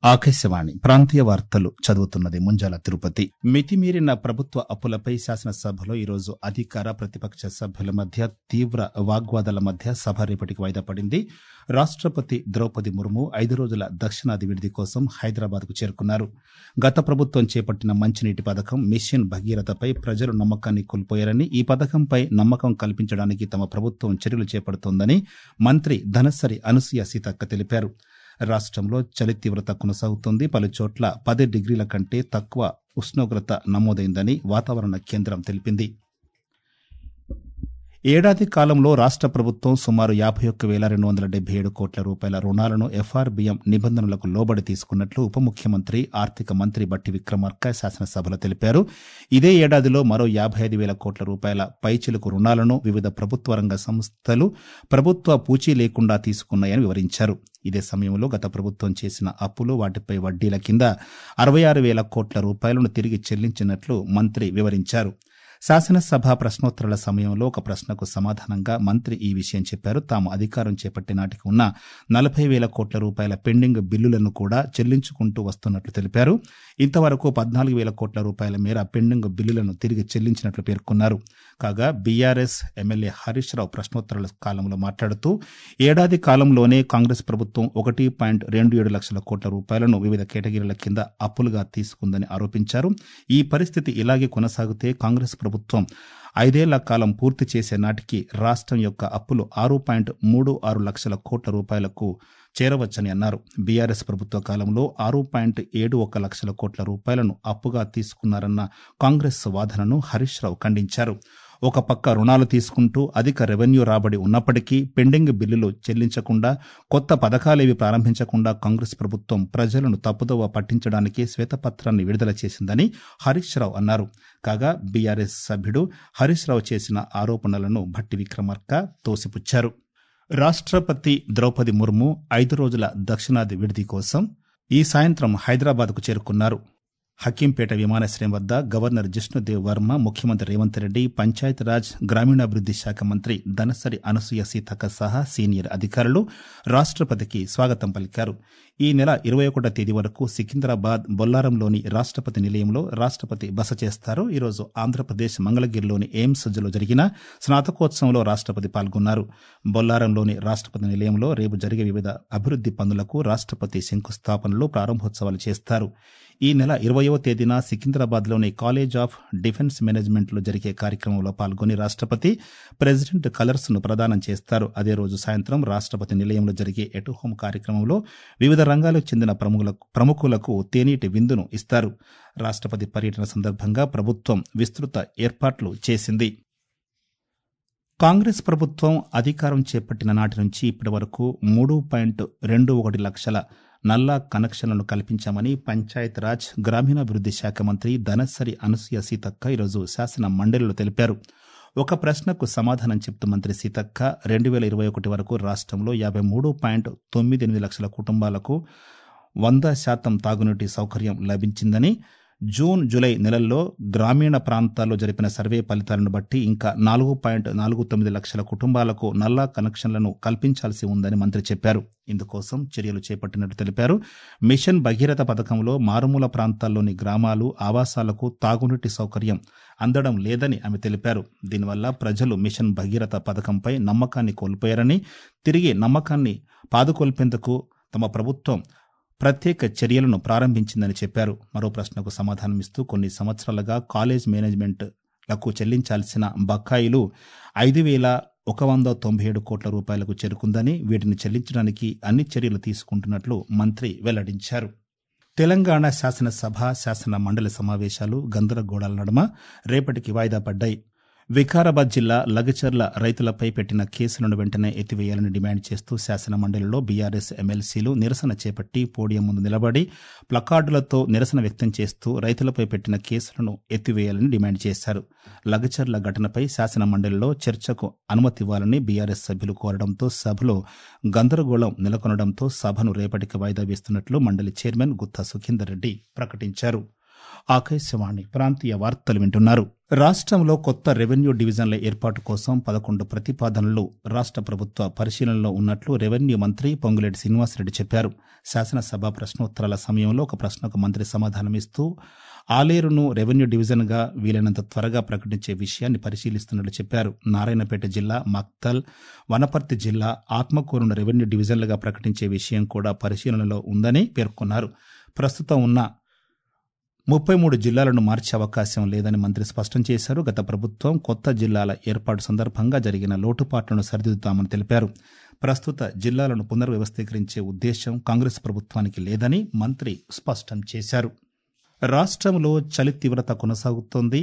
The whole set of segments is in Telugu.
ఆకాశవాణి ప్రాంతీయ వార్తలు చదువుతున్నది ముంజాల తిరుపతి మితిమీరిన ప్రభుత్వ అప్పులపై శాసనసభలో ఈరోజు అధికార ప్రతిపక్ష సభ్యుల మధ్య తీవ్ర వాగ్వాదాల మధ్య సభ రేపటికి వాయిదా పడింది రాష్టపతి ద్రౌపది ముర్ము ఐదు రోజుల దక్షిణాది విడిది కోసం హైదరాబాద్ కు చేరుకున్నారు గత ప్రభుత్వం చేపట్టిన మంచినీటి పథకం మిషన్ భగీరథపై ప్రజలు నమ్మకాన్ని కోల్పోయారని ఈ పథకంపై నమ్మకం కల్పించడానికి తమ ప్రభుత్వం చర్యలు చేపడుతోందని మంత్రి ధనసరి అనసూయ సీతక్క తెలిపారు రాష్ట్రంలో చలి తీవ్రత కొనసాగుతోంది పలు చోట్ల పది డిగ్రీల కంటే తక్కువ ఉష్ణోగ్రత నమోదైందని వాతావరణ కేంద్రం తెలిపింది ఏడాది కాలంలో రాష్ట ప్రభుత్వం సుమారు యాభై ఒక్క వేల రెండు వందల డెబ్బై ఏడు కోట్ల రూపాయల రుణాలను ఎఫ్ఆర్బిఎం నిబంధనలకు లోబడి తీసుకున్నట్లు ఉప ముఖ్యమంత్రి ఆర్థిక మంత్రి బట్టి విక్రమార్క శాసనసభలో తెలిపారు ఇదే ఏడాదిలో మరో యాభై ఐదు వేల కోట్ల రూపాయల పైచిలుకు రుణాలను వివిధ ప్రభుత్వ రంగ సంస్థలు ప్రభుత్వ పూచీ లేకుండా తీసుకున్నాయని వివరించారు ఇదే సమయంలో గత ప్రభుత్వం చేసిన అప్పులు వాటిపై వడ్డీల కింద అరవై ఆరు వేల కోట్ల రూపాయలను తిరిగి చెల్లించినట్లు మంత్రి వివరించారు శాసనసభ ప్రశ్నోత్తరాల సమయంలో ఒక ప్రశ్నకు సమాధానంగా మంత్రి ఈ విషయం చెప్పారు తాము అధికారం చేపట్టే నాటికి ఉన్న నలభై వేల కోట్ల రూపాయల పెండింగ్ బిల్లులను కూడా చెల్లించుకుంటూ వస్తున్నట్లు తెలిపారు ఇంతవరకు పద్నాలుగు వేల కోట్ల రూపాయల మేర పెండింగ్ బిల్లులను తిరిగి చెల్లించినట్లు పేర్కొన్నారు కాగా బీఆర్ఎస్ ఎమ్మెల్యే హరీష్ రావు ప్రశ్నోత్తరాల కాలంలో మాట్లాడుతూ ఏడాది కాలంలోనే కాంగ్రెస్ ప్రభుత్వం ఒకటి పాయింట్ రెండు ఏడు లక్షల కోట్ల రూపాయలను వివిధ కేటగిరీల కింద అప్పులుగా తీసుకుందని ఆరోపించారు ఈ పరిస్థితి ఇలాగే కొనసాగితే కాంగ్రెస్ ప్రభుత్వం ఐదేళ్ల కాలం పూర్తి చేసే నాటికి రాష్ట్రం యొక్క అప్పులు ఆరు పాయింట్ మూడు ఆరు లక్షల కోట్ల రూపాయలకు చేరవచ్చని అన్నారు బీఆర్ఎస్ ప్రభుత్వ కాలంలో ఆరు పాయింట్ ఏడు ఒక లక్షల కోట్ల రూపాయలను అప్పుగా తీసుకున్నారన్న కాంగ్రెస్ వాదనను హరీష్ రావు ఖండించారు ఒక పక్క రుణాలు తీసుకుంటూ అధిక రెవెన్యూ రాబడి ఉన్నప్పటికీ పెండింగ్ బిల్లులు చెల్లించకుండా కొత్త పథకాలేవి ప్రారంభించకుండా కాంగ్రెస్ ప్రభుత్వం ప్రజలను తప్పుదోవ పట్టించడానికి శ్వేతపత్రాన్ని విడుదల చేసిందని హరీష్ రావు అన్నారు కాగా బీఆర్ఎస్ సభ్యుడు హరీష్ రావు చేసిన ఆరోపణలను భట్టి విక్రమార్క తోసిపుచ్చారు రాష్ట్రపతి ద్రౌపది ముర్ము ఐదు రోజుల దక్షిణాది విడిది కోసం ఈ సాయంత్రం హైదరాబాద్కు చేరుకున్నారు హకీంపేట విమానాశ్రయం వద్ద గవర్నర్ జిష్ణుదేవ్ వర్మ ముఖ్యమంత్రి రేవంత్ రెడ్డి పంచాయతీరాజ్ గ్రామీణాభివృద్ది శాఖ మంత్రి ధనసరి అనసూయ సీతక్క సహా సీనియర్ అధికారులు రాష్ట్రపతికి స్వాగతం పలికారు ఈ నెల ఇరవై ఒకటో తేదీ వరకు సికింద్రాబాద్ బొల్లారంలోని రాష్ట్రపతి నిలయంలో రాష్ట్రపతి బస చేస్తారు ఈరోజు ఆంధ్రప్రదేశ్ మంగళగిరిలోని ఎయిమ్స్ లో జరిగిన స్నాతకోత్సవంలో రాష్ట్రపతి పాల్గొన్నారు బొల్లారంలోని రాష్ట్రపతి నిలయంలో రేపు జరిగే వివిధ అభివృద్ది పనులకు రాష్ట్రపతి శంకుస్థాపనలు ప్రారంభోత్సవాలు చేస్తారు ఈ నెల ఇరవయవ తేదీన సికింద్రాబాద్లోని కాలేజ్ ఆఫ్ డిఫెన్స్ మేనేజ్మెంట్లో జరిగే కార్యక్రమంలో పాల్గొని రాష్ట్రపతి ప్రెసిడెంట్ కలర్స్ ను ప్రదానం చేస్తారు అదే రోజు సాయంత్రం రాష్ట్రపతి నిలయంలో జరిగే ఎటు హోం కార్యక్రమంలో వివిధ రంగాలకు చెందిన ప్రముఖులకు ప్రముఖులకు తేనీటి విందును ఇస్తారు రాష్ట్రపతి పర్యటన సందర్భంగా ప్రభుత్వం విస్తృత ఏర్పాట్లు చేసింది కాంగ్రెస్ ప్రభుత్వం అధికారం చేపట్టిన నాటి నుంచి ఇప్పటి వరకు మూడు పాయింట్ రెండు ఒకటి లక్షల నల్లా కనెక్షన్లను కల్పించామని పంచాయతీరాజ్ గ్రామీణాభివృద్ది శాఖ మంత్రి ధనసరి అనసూయ సీతక్క ఈరోజు శాసన మండలిలో తెలిపారు ఒక ప్రశ్నకు సమాధానం చెప్తూ మంత్రి సీతక్క రెండు వేల ఇరవై ఒకటి వరకు రాష్ట్రంలో యాభై మూడు పాయింట్ తొమ్మిది ఎనిమిది లక్షల కుటుంబాలకు వంద శాతం తాగునీటి సౌకర్యం లభించిందని జూన్ జూలై నెలల్లో గ్రామీణ ప్రాంతాల్లో జరిపిన సర్వే ఫలితాలను బట్టి ఇంకా నాలుగు పాయింట్ నాలుగు తొమ్మిది లక్షల కుటుంబాలకు నల్లా కనెక్షన్లను కల్పించాల్సి ఉందని మంత్రి చెప్పారు ఇందుకోసం చర్యలు చేపట్టినట్టు తెలిపారు మిషన్ భగీరథ పథకంలో మారుమూల ప్రాంతాల్లోని గ్రామాలు ఆవాసాలకు తాగునీటి సౌకర్యం అందడం లేదని ఆమె తెలిపారు దీనివల్ల ప్రజలు మిషన్ భగీరథ పథకంపై నమ్మకాన్ని కోల్పోయారని తిరిగి నమ్మకాన్ని పాదుకొల్పేందుకు తమ ప్రభుత్వం ప్రత్యేక చర్యలను ప్రారంభించిందని చెప్పారు మరో ప్రశ్నకు సమాధానమిస్తూ కొన్ని సంవత్సరాలుగా కాలేజ్ మేనేజ్మెంట్లకు చెల్లించాల్సిన బకాయిలు ఐదు వేల ఒక వంద తొంభై ఏడు కోట్ల రూపాయలకు చేరుకుందని వీటిని చెల్లించడానికి అన్ని చర్యలు తీసుకుంటున్నట్లు మంత్రి వెల్లడించారు తెలంగాణ శాసనసభ శాసన మండలి సమావేశాలు గందరగోళాల నడుమ రేపటికి వాయిదా పడ్డాయి వికారాబాద్ జిల్లా లగచర్ల రైతులపై పెట్టిన కేసులను వెంటనే ఎత్తివేయాలని డిమాండ్ చేస్తూ శాసన మండలిలో బీఆర్ఎస్ ఎమ్మెల్సీలు నిరసన చేపట్టి పోడియం ముందు నిలబడి ప్లకార్డులతో నిరసన వ్యక్తం చేస్తూ రైతులపై పెట్టిన కేసులను ఎత్తివేయాలని డిమాండ్ చేశారు లగచర్ల ఘటనపై శాసన మండలిలో చర్చకు అనుమతి ఇవ్వాలని బీఆర్ఎస్ సభ్యులు కోరడంతో సభలో గందరగోళం నెలకొనడంతో సభను రేపటికి వాయిదా వేస్తున్నట్లు మండలి చైర్మన్ గుత్తా సుఖేందర్ రెడ్డి ప్రకటించారు ఆకాశవాణి ప్రాంతీయ వార్తలు వింటున్నారు రాష్ట్రంలో కొత్త రెవెన్యూ డివిజన్ల ఏర్పాటు కోసం పదకొండు ప్రతిపాదనలు రాష్ట్ర ప్రభుత్వ పరిశీలనలో ఉన్నట్లు రెవెన్యూ మంత్రి పొంగులేటి శ్రీనివాసరెడ్డి చెప్పారు శాసనసభ ప్రశ్నోత్తరాల సమయంలో ఒక ప్రశ్నకు మంత్రి సమాధానమిస్తూ ఆలేరును రెవెన్యూ డివిజన్గా వీలైనంత త్వరగా ప్రకటించే విషయాన్ని పరిశీలిస్తున్నట్లు చెప్పారు నారాయణపేట జిల్లా మక్తల్ వనపర్తి జిల్లా ఆత్మకూరును రెవెన్యూ డివిజన్లుగా ప్రకటించే విషయం కూడా పరిశీలనలో ఉందని పేర్కొన్నారు ప్రస్తుతం ఉన్న ముప్పై మూడు జిల్లాలను మార్చే అవకాశం లేదని మంత్రి స్పష్టం చేశారు గత ప్రభుత్వం కొత్త జిల్లాల ఏర్పాటు సందర్భంగా జరిగిన లోటుపాట్లను సరిదిద్దుతామని తెలిపారు ప్రస్తుత జిల్లాలను పునర్వ్యవస్థీకరించే ఉద్దేశం కాంగ్రెస్ ప్రభుత్వానికి లేదని మంత్రి స్పష్టం చేశారు రాష్ట్రంలో చలి తీవ్రత కొనసాగుతోంది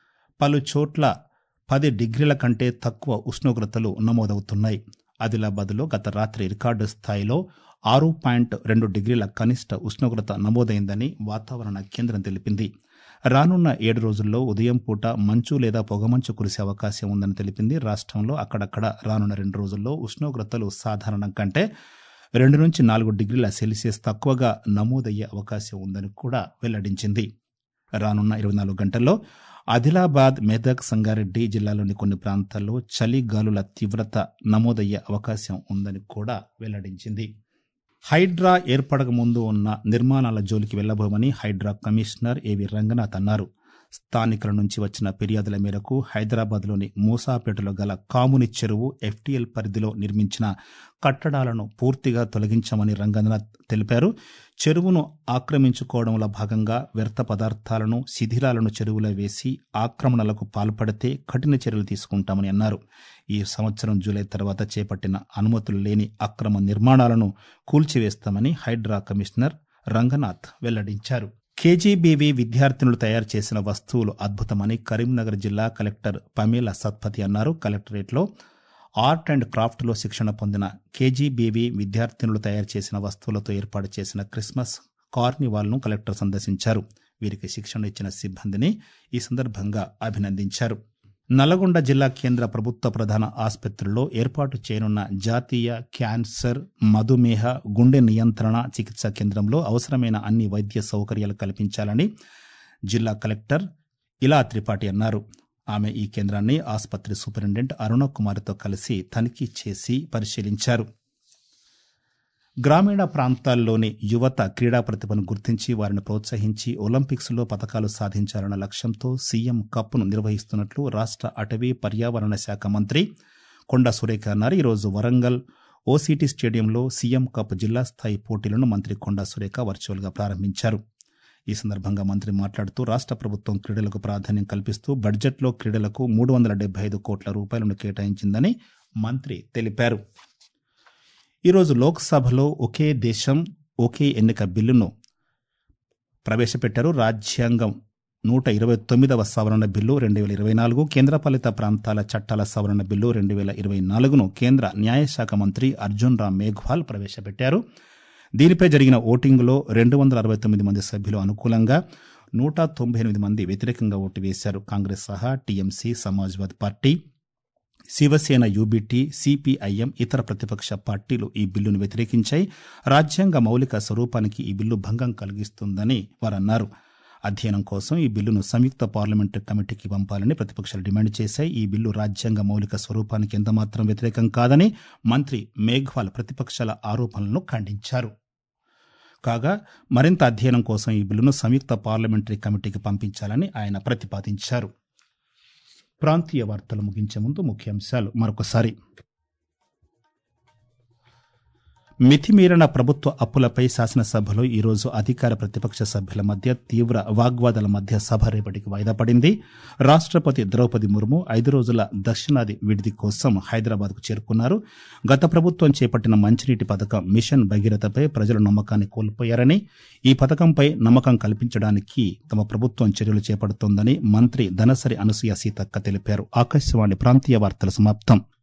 పలు చోట్ల పది డిగ్రీల కంటే తక్కువ ఉష్ణోగ్రతలు నమోదవుతున్నాయి ఆదిలాబాద్లో గత రాత్రి రికార్డు స్థాయిలో ఆరు పాయింట్ రెండు డిగ్రీల కనిష్ట ఉష్ణోగ్రత నమోదైందని వాతావరణ కేంద్రం తెలిపింది రానున్న ఏడు రోజుల్లో ఉదయం పూట మంచు లేదా పొగమంచు కురిసే అవకాశం ఉందని తెలిపింది రాష్ట్రంలో అక్కడక్కడ రానున్న రెండు రోజుల్లో ఉష్ణోగ్రతలు సాధారణం కంటే రెండు నుంచి నాలుగు డిగ్రీల సెల్సియస్ తక్కువగా నమోదయ్యే అవకాశం ఉందని కూడా వెల్లడించింది రానున్న ఇరవై నాలుగు గంటల్లో ఆదిలాబాద్ మెదక్ సంగారెడ్డి జిల్లాలోని కొన్ని ప్రాంతాల్లో చలి గాలుల తీవ్రత నమోదయ్యే అవకాశం ఉందని కూడా వెల్లడించింది హైడ్రా ఏర్పడక ముందు ఉన్న నిర్మాణాల జోలికి వెళ్లబోమని హైడ్రా కమిషనర్ ఏవి రంగనాథ్ అన్నారు స్థానికుల నుంచి వచ్చిన ఫిర్యాదుల మేరకు హైదరాబాద్లోని మూసాపేటలో గల కాముని చెరువు ఎఫ్టీఎల్ పరిధిలో నిర్మించిన కట్టడాలను పూర్తిగా తొలగించామని రంగనాథ్ తెలిపారు చెరువును ఆక్రమించుకోవడంలో భాగంగా వ్యర్థ పదార్థాలను శిథిలాలను చెరువులో వేసి ఆక్రమణలకు పాల్పడితే కఠిన చర్యలు తీసుకుంటామని అన్నారు ఈ సంవత్సరం జూలై తర్వాత చేపట్టిన అనుమతులు లేని అక్రమ నిర్మాణాలను కూల్చివేస్తామని హైడ్రా కమిషనర్ రంగనాథ్ వెల్లడించారు కేజీబీవీ విద్యార్థినులు తయారు చేసిన వస్తువులు అద్భుతమని కరీంనగర్ జిల్లా కలెక్టర్ పమేల సత్పతి అన్నారు కలెక్టరేట్లో ఆర్ట్ అండ్ క్రాఫ్ట్లో శిక్షణ పొందిన కేజీబీవీ విద్యార్థినులు తయారు చేసిన వస్తువులతో ఏర్పాటు చేసిన క్రిస్మస్ కార్నివాల్ను కలెక్టర్ సందర్శించారు వీరికి శిక్షణ ఇచ్చిన సిబ్బందిని ఈ సందర్భంగా అభినందించారు నల్లగొండ జిల్లా కేంద్ర ప్రభుత్వ ప్రధాన ఆసుపత్రిలో ఏర్పాటు చేయనున్న జాతీయ క్యాన్సర్ మధుమేహ గుండె నియంత్రణ చికిత్సా కేంద్రంలో అవసరమైన అన్ని వైద్య సౌకర్యాలు కల్పించాలని జిల్లా కలెక్టర్ ఇలా త్రిపాఠి అన్నారు ఆమె ఈ కేంద్రాన్ని ఆసుపత్రి సూపరింటెండెంట్ అరుణ కుమార్తో కలిసి తనిఖీ చేసి పరిశీలించారు గ్రామీణ ప్రాంతాల్లోని యువత క్రీడా ప్రతిభను గుర్తించి వారిని ప్రోత్సహించి ఒలింపిక్స్లో పథకాలు సాధించాలన్న లక్ష్యంతో సీఎం కప్ను నిర్వహిస్తున్నట్లు రాష్ట్ర అటవీ పర్యావరణ శాఖ మంత్రి కొండా సురేఖ అన్నారు ఈరోజు వరంగల్ ఓసీటీ స్టేడియంలో సీఎం కప్ జిల్లా స్థాయి పోటీలను మంత్రి కొండా సురేఖ వర్చువల్గా ప్రారంభించారు ఈ సందర్భంగా మంత్రి మాట్లాడుతూ రాష్ట్ర ప్రభుత్వం క్రీడలకు ప్రాధాన్యం కల్పిస్తూ బడ్జెట్లో క్రీడలకు మూడు వందల డెబ్బై ఐదు కోట్ల రూపాయలను కేటాయించిందని మంత్రి తెలిపారు ఈరోజు లోక్సభలో ఒకే దేశం ఒకే ఎన్నిక బిల్లును ప్రవేశపెట్టారు రాజ్యాంగం నూట ఇరవై తొమ్మిదవ సవరణ బిల్లు రెండు వేల ఇరవై నాలుగు కేంద్రపాలిత ప్రాంతాల చట్టాల సవరణ బిల్లు రెండు వేల ఇరవై నాలుగును కేంద్ర న్యాయశాఖ మంత్రి అర్జున్ రామ్ మేఘ్వాల్ ప్రవేశపెట్టారు దీనిపై జరిగిన ఓటింగ్లో రెండు వందల అరవై తొమ్మిది మంది సభ్యులు అనుకూలంగా నూట తొంభై ఎనిమిది మంది వ్యతిరేకంగా ఓటు వేశారు కాంగ్రెస్ సహా TMC Samajwad party Shivsena UBT CPIM ఇతర ప్రతిపక్ష పార్టీలు ఈ బిల్లును వ్యతిరేకించాయి రాజ్యాంగ మౌలిక స్వరూపానికి ఈ బిల్లు భంగం కలిగిస్తుందని వారన్నారు అధ్యయనం కోసం ఈ బిల్లును సంయుక్త పార్లమెంటరీ కమిటీకి పంపాలని ప్రతిపక్షాలు డిమాండ్ చేశాయి ఈ బిల్లు రాజ్యాంగ మౌలిక స్వరూపానికి ఎంతమాత్రం వ్యతిరేకం కాదని మంత్రి మేఘ్వాల్ ప్రతిపక్షాల ఆరోపణలను ఖండించారు కాగా మరింత అధ్యయనం కోసం ఈ బిల్లును సంయుక్త పార్లమెంటరీ కమిటీకి పంపించాలని ఆయన ప్రతిపాదించారు ప్రాంతీయ వార్తలు ముగించే ముందు ముఖ్యాంశాలు మరొకసారి మితిమీరిన ప్రభుత్వ అప్పులపై శాసనసభలో ఈరోజు అధికార ప్రతిపక్ష సభ్యుల మధ్య తీవ్ర వాగ్వాదాల మధ్య సభ రేపటికి వాయిదా పడింది రాష్ట్రపతి ద్రౌపది ముర్ము ఐదు రోజుల దక్షిణాది విడిది కోసం హైదరాబాద్కు చేరుకున్నారు గత ప్రభుత్వం చేపట్టిన మంచినీటి పథకం మిషన్ భగీరథపై ప్రజలు నమ్మకాన్ని కోల్పోయారని ఈ పథకంపై నమ్మకం కల్పించడానికి తమ ప్రభుత్వం చర్యలు చేపడుతోందని మంత్రి ధనసరి అనసూయ సీతక్క తెలిపారు ఆకాశవాణి ప్రాంతీయ వార్తల సమాప్తం